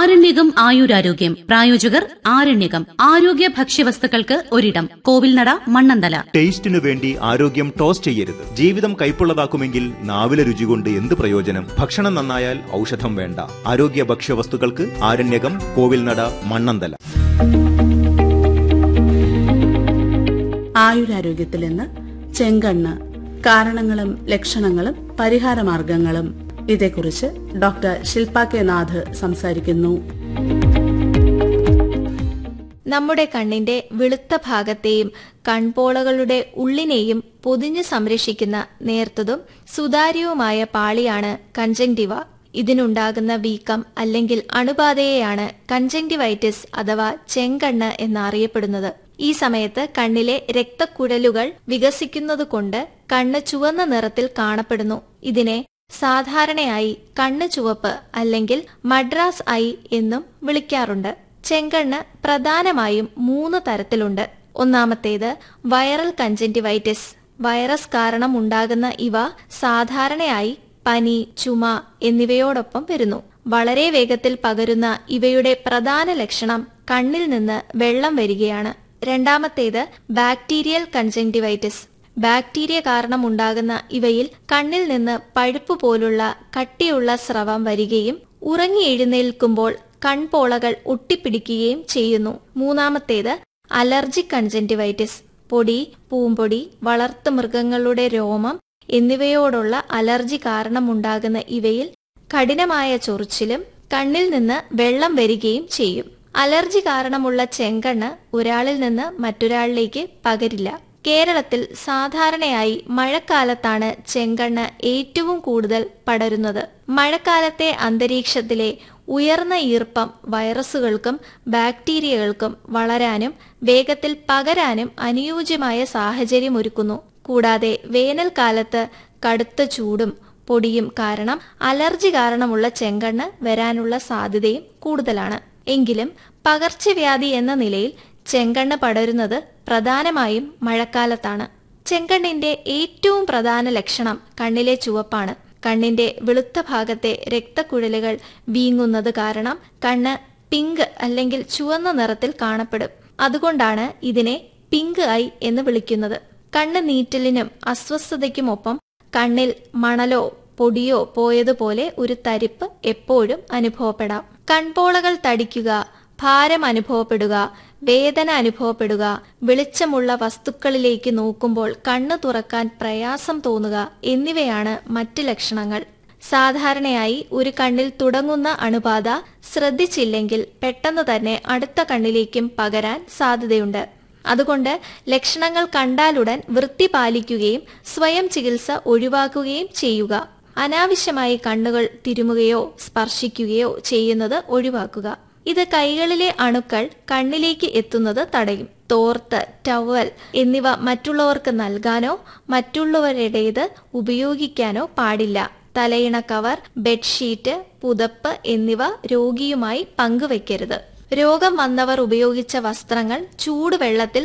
ആരണ്യകം ആയുരാരോഗ്യം പ്രായോജകർ ആരണ്യകം ആരോഗ്യ ഭക്ഷ്യവസ്തുക്കൾക്ക് ഒരിടം കോവിൽനട മണ്ണന്തല ടേസ്റ്റിനു വേണ്ടി ആരോഗ്യം ടോസ് ചെയ്യരുത് ജീവിതം കൈപ്പുള്ളതാക്കുമെങ്കിൽ നാവിലെ രുചി കൊണ്ട് എന്ത് പ്രയോജനം ഭക്ഷണം നന്നായാൽ ഔഷധം വേണ്ട ആരോഗ്യ ഭക്ഷ്യവസ്തുക്കൾക്ക് ആരണ്യകം കോവിൽനട മണ്ണന്തല ആയുരാരോഗ്യത്തിൽ നിന്ന് ചെങ്കണ്ണ് കാരണങ്ങളും ലക്ഷണങ്ങളും പരിഹാരമാർഗങ്ങളും ഇതേക്കുറിച്ച് ഡോക്ടർ ശില്പ കെ നാഥ് സംസാരിക്കുന്നു നമ്മുടെ കണ്ണിന്റെ വെളുത്ത ഭാഗത്തെയും കൺപോളകളുടെ ഉള്ളിനെയും പൊതിഞ്ഞു സംരക്ഷിക്കുന്ന നേർത്തതും സുതാര്യവുമായ പാളിയാണ് കൺജങ്ടിവ ഇതിനുണ്ടാകുന്ന വീക്കം അല്ലെങ്കിൽ അണുബാധയെയാണ് കൺജങ്ടിവൈറ്റിസ് അഥവാ ചെങ്കണ്ണ് എന്നറിയപ്പെടുന്നത് ഈ സമയത്ത് കണ്ണിലെ രക്തക്കുഴലുകൾ വികസിക്കുന്നതുകൊണ്ട് കണ്ണ് ചുവന്ന നിറത്തിൽ കാണപ്പെടുന്നു ഇതിനെ സാധാരണയായി കണ്ണ് ചുവപ്പ് അല്ലെങ്കിൽ മദ്രാസ് ഐ എന്നും വിളിക്കാറുണ്ട് ചെങ്കണ്ണ് പ്രധാനമായും മൂന്ന് തരത്തിലുണ്ട് ഒന്നാമത്തേത് വൈറൽ കഞ്ചന്റിവൈറ്റിസ് വൈറസ് കാരണം ഉണ്ടാകുന്ന ഇവ സാധാരണയായി പനി ചുമ എന്നിവയോടൊപ്പം വരുന്നു വളരെ വേഗത്തിൽ പകരുന്ന ഇവയുടെ പ്രധാന ലക്ഷണം കണ്ണിൽ നിന്ന് വെള്ളം വരികയാണ് രണ്ടാമത്തേത് ബാക്ടീരിയൽ കൺജങ്ടിവൈറ്റിസ് ബാക്ടീരിയ കാരണം ഉണ്ടാകുന്ന ഇവയിൽ കണ്ണിൽ നിന്ന് പഴുപ്പ് പോലുള്ള കട്ടിയുള്ള സ്രവം വരികയും ഉറങ്ങി എഴുന്നേൽക്കുമ്പോൾ കൺപോളകൾ ഒട്ടിപ്പിടിക്കുകയും ചെയ്യുന്നു മൂന്നാമത്തേത് അലർജിക് കൺജന്റിവൈറ്റിസ് പൊടി പൂമ്പൊടി വളർത്തു മൃഗങ്ങളുടെ രോമം എന്നിവയോടുള്ള അലർജി കാരണമുണ്ടാകുന്ന ഇവയിൽ കഠിനമായ ചൊറിച്ചിലും കണ്ണിൽ നിന്ന് വെള്ളം വരികയും ചെയ്യും അലർജി കാരണമുള്ള ചെങ്കണ്ണ് ഒരാളിൽ നിന്ന് മറ്റൊരാളിലേക്ക് പകരില്ല കേരളത്തിൽ സാധാരണയായി മഴക്കാലത്താണ് ചെങ്കണ്ണ് ഏറ്റവും കൂടുതൽ പടരുന്നത് മഴക്കാലത്തെ അന്തരീക്ഷത്തിലെ ഉയർന്ന ഈർപ്പം വൈറസുകൾക്കും ബാക്ടീരിയകൾക്കും വളരാനും വേഗത്തിൽ പകരാനും അനുയോജ്യമായ സാഹചര്യം ഒരുക്കുന്നു കൂടാതെ വേനൽക്കാലത്ത് കടുത്ത ചൂടും പൊടിയും കാരണം അലർജി കാരണമുള്ള ചെങ്കണ്ണ് വരാനുള്ള സാധ്യതയും കൂടുതലാണ് എങ്കിലും പകർച്ചവ്യാധി എന്ന നിലയിൽ ചെങ്കണ്ണ് പടരുന്നത് പ്രധാനമായും മഴക്കാലത്താണ് ചെങ്കണ്ണിന്റെ ഏറ്റവും പ്രധാന ലക്ഷണം കണ്ണിലെ ചുവപ്പാണ് കണ്ണിന്റെ വെളുത്ത ഭാഗത്തെ രക്തക്കുഴലുകൾ വീങ്ങുന്നത് കാരണം കണ്ണ് പിങ്ക് അല്ലെങ്കിൽ ചുവന്ന നിറത്തിൽ കാണപ്പെടും അതുകൊണ്ടാണ് ഇതിനെ പിങ്ക് ഐ എന്ന് വിളിക്കുന്നത് കണ്ണ് നീറ്റലിനും അസ്വസ്ഥതയ്ക്കുമൊപ്പം കണ്ണിൽ മണലോ പൊടിയോ പോയതുപോലെ ഒരു തരിപ്പ് എപ്പോഴും അനുഭവപ്പെടാം കൺപോളകൾ തടിക്കുക ഭാരം അനുഭവപ്പെടുക വേദന അനുഭവപ്പെടുക വെളിച്ചമുള്ള വസ്തുക്കളിലേക്ക് നോക്കുമ്പോൾ കണ്ണ് തുറക്കാൻ പ്രയാസം തോന്നുക എന്നിവയാണ് മറ്റ് ലക്ഷണങ്ങൾ സാധാരണയായി ഒരു കണ്ണിൽ തുടങ്ങുന്ന അണുബാധ ശ്രദ്ധിച്ചില്ലെങ്കിൽ പെട്ടെന്ന് തന്നെ അടുത്ത കണ്ണിലേക്കും പകരാൻ സാധ്യതയുണ്ട് അതുകൊണ്ട് ലക്ഷണങ്ങൾ കണ്ടാലുടൻ വൃത്തി പാലിക്കുകയും സ്വയം ചികിത്സ ഒഴിവാക്കുകയും ചെയ്യുക അനാവശ്യമായി കണ്ണുകൾ തിരുമുകയോ സ്പർശിക്കുകയോ ചെയ്യുന്നത് ഒഴിവാക്കുക ഇത് കൈകളിലെ അണുക്കൾ കണ്ണിലേക്ക് എത്തുന്നത് തടയും തോർത്ത് ടവൽ എന്നിവ മറ്റുള്ളവർക്ക് നൽകാനോ മറ്റുള്ളവരുടേത് ഉപയോഗിക്കാനോ പാടില്ല തലയിണ കവർ ബെഡ്ഷീറ്റ് പുതപ്പ് എന്നിവ രോഗിയുമായി പങ്കുവയ്ക്കരുത് രോഗം വന്നവർ ഉപയോഗിച്ച വസ്ത്രങ്ങൾ ചൂടുവെള്ളത്തിൽ